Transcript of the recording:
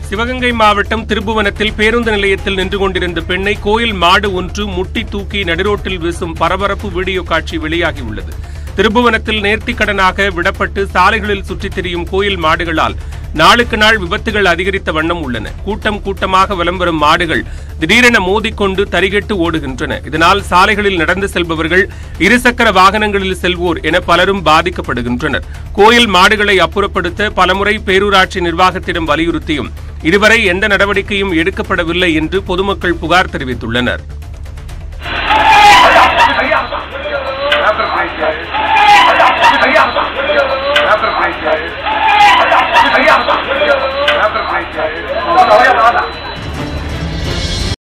சிவகங்கை மாவட்டம் திருப்புவனத்தில் பேருந்து நிலையத்தில் நின்று கொண்டிருந்த பெண்ணை கோயில் மாடு ஒன்று முட்டி தூக்கி நடுரோட்டில் வீசும் பரபரப்பு வீடியோ காட்சி வெளியாகியுள்ளது திருப்புவனத்தில் நேர்த்திக்கடனாக விடப்பட்டு சாலைகளில் சுற்றித் திரியும் கோயில் மாடுகளால் நாளுக்கு நாள் விபத்துகள் அதிகரித்த வண்ணம் உள்ளன கூட்டம் கூட்டமாக வலம் வரும் மாடுகள் திடீரென மோதிக்கொண்டு தரிகெட்டு ஓடுகின்றன இதனால் சாலைகளில் நடந்து செல்பவர்கள் இருசக்கர வாகனங்களில் செல்வோர் என பலரும் பாதிக்கப்படுகின்றனர் கோயில் மாடுகளை அப்புறப்படுத்த பலமுறை பேரூராட்சி நிர்வாகத்திடம் வலியுறுத்தியும் இதுவரை எந்த நடவடிக்கையும் எடுக்கப்படவில்லை என்று பொதுமக்கள் புகார் தெரிவித்துள்ளனர்